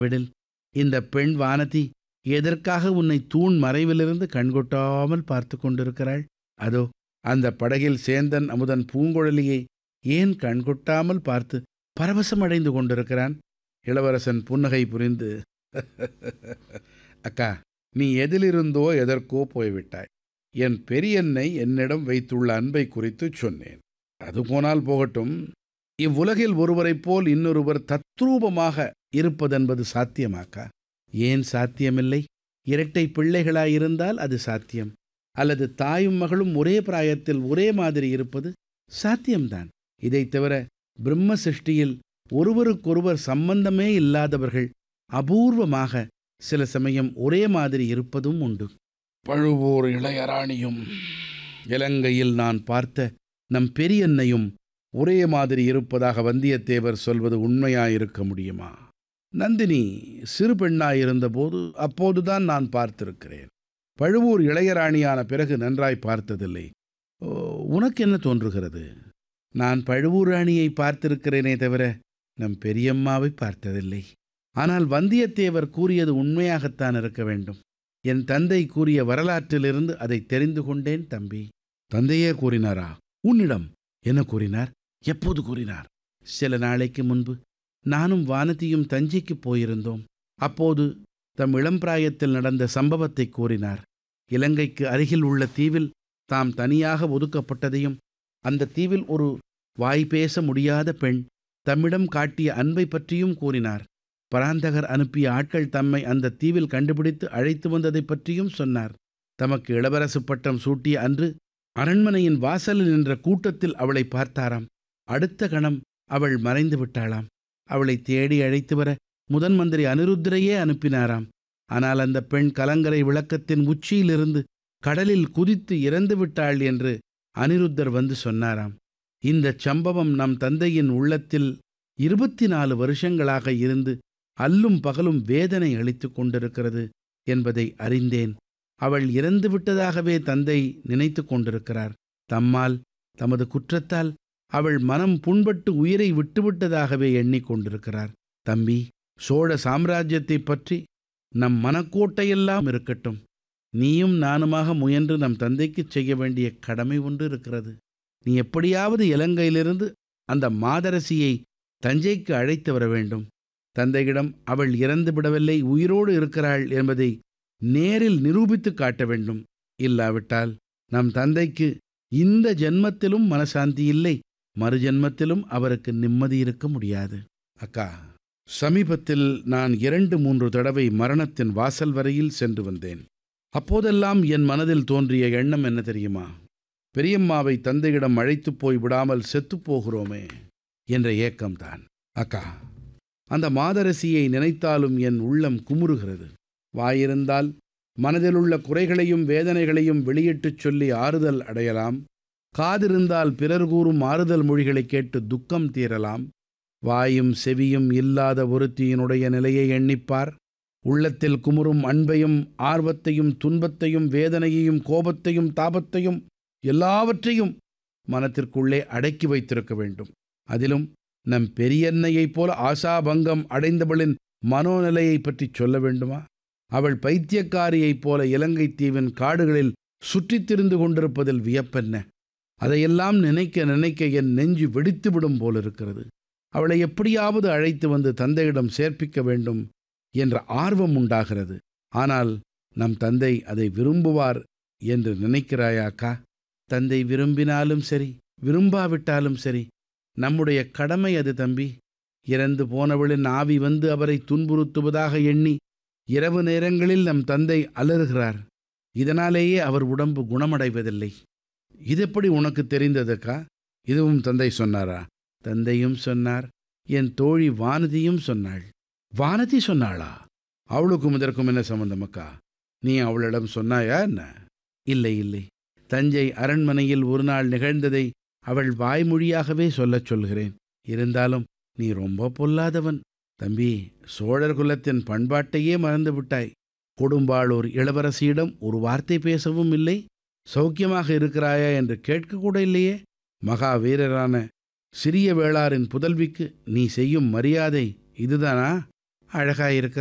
விடில் இந்த பெண் வானதி எதற்காக உன்னை தூண் மறைவிலிருந்து கண்கொட்டாமல் பார்த்து கொண்டிருக்கிறாள் அதோ அந்த படகில் சேந்தன் அமுதன் பூங்குழலியை ஏன் கண்கொட்டாமல் பார்த்து பரவசமடைந்து கொண்டிருக்கிறான் இளவரசன் புன்னகை புரிந்து அக்கா நீ எதிலிருந்தோ எதற்கோ போய்விட்டாய் என் பெரியன்னை என்னிடம் வைத்துள்ள அன்பை குறித்து சொன்னேன் அது போனால் போகட்டும் இவ்வுலகில் ஒருவரைப் போல் இன்னொருவர் தத்ரூபமாக இருப்பதென்பது சாத்தியமாக்கா ஏன் சாத்தியமில்லை இரட்டை பிள்ளைகளாயிருந்தால் அது சாத்தியம் அல்லது தாயும் மகளும் ஒரே பிராயத்தில் ஒரே மாதிரி இருப்பது சாத்தியம்தான் இதைத் தவிர பிரம்ம சிருஷ்டியில் ஒருவருக்கொருவர் சம்பந்தமே இல்லாதவர்கள் அபூர்வமாக சில சமயம் ஒரே மாதிரி இருப்பதும் உண்டு பழுவூர் இளையராணியும் இலங்கையில் நான் பார்த்த நம் பெரியன்னையும் ஒரே மாதிரி இருப்பதாக வந்தியத்தேவர் சொல்வது உண்மையாயிருக்க முடியுமா நந்தினி சிறு பெண்ணாயிருந்தபோது அப்போதுதான் நான் பார்த்திருக்கிறேன் பழுவூர் இளையராணியான பிறகு நன்றாய் பார்த்ததில்லை ஓ, உனக்கு என்ன தோன்றுகிறது நான் பழுவூர் ராணியை பார்த்திருக்கிறேனே தவிர நம் பெரியம்மாவை பார்த்ததில்லை ஆனால் வந்தியத்தேவர் கூறியது உண்மையாகத்தான் இருக்க வேண்டும் என் தந்தை கூறிய வரலாற்றிலிருந்து அதை தெரிந்து கொண்டேன் தம்பி தந்தையே கூறினாரா உன்னிடம் என்ன கூறினார் எப்போது கூறினார் சில நாளைக்கு முன்பு நானும் வானதியும் தஞ்சைக்கு போயிருந்தோம் அப்போது தம் இளம்பிராயத்தில் நடந்த சம்பவத்தை கூறினார் இலங்கைக்கு அருகில் உள்ள தீவில் தாம் தனியாக ஒதுக்கப்பட்டதையும் அந்த தீவில் ஒரு வாய் பேச முடியாத பெண் தம்மிடம் காட்டிய அன்பை பற்றியும் கூறினார் பராந்தகர் அனுப்பிய ஆட்கள் தம்மை அந்த தீவில் கண்டுபிடித்து அழைத்து வந்ததை பற்றியும் சொன்னார் தமக்கு இளவரசு பட்டம் சூட்டிய அன்று அரண்மனையின் வாசலில் நின்ற கூட்டத்தில் அவளை பார்த்தாராம் அடுத்த கணம் அவள் மறைந்து விட்டாளாம் அவளை தேடி அழைத்து வர முதன் மந்திரி அனிருத்தரையே அனுப்பினாராம் ஆனால் அந்த பெண் கலங்கரை விளக்கத்தின் உச்சியிலிருந்து கடலில் குதித்து இறந்து விட்டாள் என்று அனிருத்தர் வந்து சொன்னாராம் இந்தச் சம்பவம் நம் தந்தையின் உள்ளத்தில் இருபத்தி நாலு வருஷங்களாக இருந்து அல்லும் பகலும் வேதனை அளித்துக் கொண்டிருக்கிறது என்பதை அறிந்தேன் அவள் இறந்து விட்டதாகவே தந்தை நினைத்து கொண்டிருக்கிறார் தம்மால் தமது குற்றத்தால் அவள் மனம் புண்பட்டு உயிரை விட்டுவிட்டதாகவே எண்ணிக்கொண்டிருக்கிறார் தம்பி சோழ சாம்ராஜ்யத்தைப் பற்றி நம் மனக்கோட்டையெல்லாம் இருக்கட்டும் நீயும் நானுமாக முயன்று நம் தந்தைக்குச் செய்ய வேண்டிய கடமை ஒன்று இருக்கிறது நீ எப்படியாவது இலங்கையிலிருந்து அந்த மாதரசியை தஞ்சைக்கு அழைத்து வர வேண்டும் தந்தையிடம் அவள் இறந்து விடவில்லை உயிரோடு இருக்கிறாள் என்பதை நேரில் நிரூபித்துக் காட்ட வேண்டும் இல்லாவிட்டால் நம் தந்தைக்கு இந்த ஜென்மத்திலும் மனசாந்தி இல்லை மறு ஜென்மத்திலும் அவருக்கு நிம்மதி இருக்க முடியாது அக்கா சமீபத்தில் நான் இரண்டு மூன்று தடவை மரணத்தின் வாசல் வரையில் சென்று வந்தேன் அப்போதெல்லாம் என் மனதில் தோன்றிய எண்ணம் என்ன தெரியுமா பெரியம்மாவை தந்தையிடம் அழைத்துப் போய் விடாமல் செத்துப் போகிறோமே என்ற ஏக்கம்தான் அக்கா அந்த மாதரசியை நினைத்தாலும் என் உள்ளம் குமுறுகிறது வாயிருந்தால் மனதிலுள்ள குறைகளையும் வேதனைகளையும் வெளியிட்டுச் சொல்லி ஆறுதல் அடையலாம் காதிருந்தால் பிறர் கூறும் ஆறுதல் மொழிகளை கேட்டு துக்கம் தீரலாம் வாயும் செவியும் இல்லாத ஒருத்தியினுடைய நிலையை எண்ணிப்பார் உள்ளத்தில் குமுறும் அன்பையும் ஆர்வத்தையும் துன்பத்தையும் வேதனையையும் கோபத்தையும் தாபத்தையும் எல்லாவற்றையும் மனத்திற்குள்ளே அடக்கி வைத்திருக்க வேண்டும் அதிலும் நம் பெரியன்னையைப் போல ஆசாபங்கம் அடைந்தவளின் மனோநிலையை பற்றி சொல்ல வேண்டுமா அவள் பைத்தியக்காரியைப் போல இலங்கை தீவின் காடுகளில் சுற்றித் திரிந்து கொண்டிருப்பதில் வியப்பென்ன அதையெல்லாம் நினைக்க நினைக்க என் நெஞ்சு வெடித்துவிடும் போலிருக்கிறது அவளை எப்படியாவது அழைத்து வந்து தந்தையிடம் சேர்ப்பிக்க வேண்டும் என்ற ஆர்வம் உண்டாகிறது ஆனால் நம் தந்தை அதை விரும்புவார் என்று நினைக்கிறாயாக்கா தந்தை விரும்பினாலும் சரி விரும்பாவிட்டாலும் சரி நம்முடைய கடமை அது தம்பி இறந்து போனவளின் ஆவி வந்து அவரை துன்புறுத்துவதாக எண்ணி இரவு நேரங்களில் நம் தந்தை அலறுகிறார் இதனாலேயே அவர் உடம்பு குணமடைவதில்லை இதெப்படி உனக்கு தெரிந்ததுக்கா இதுவும் தந்தை சொன்னாரா தந்தையும் சொன்னார் என் தோழி வானதியும் சொன்னாள் வானதி சொன்னாளா அவளுக்கும் இதற்கும் என்ன சம்பந்தம் அக்கா நீ அவளிடம் சொன்னாயா என்ன இல்லை இல்லை தஞ்சை அரண்மனையில் ஒரு நாள் நிகழ்ந்ததை அவள் வாய்மொழியாகவே சொல்லச் சொல்கிறேன் இருந்தாலும் நீ ரொம்ப பொல்லாதவன் தம்பி சோழர் குலத்தின் பண்பாட்டையே மறந்து விட்டாய் கொடும்பாளூர் இளவரசியிடம் ஒரு வார்த்தை பேசவும் இல்லை சௌக்கியமாக இருக்கிறாயா என்று கேட்கக்கூட இல்லையே மகா வீரரான சிறிய வேளாரின் புதல்விக்கு நீ செய்யும் மரியாதை இதுதானா அழகாயிருக்கிறது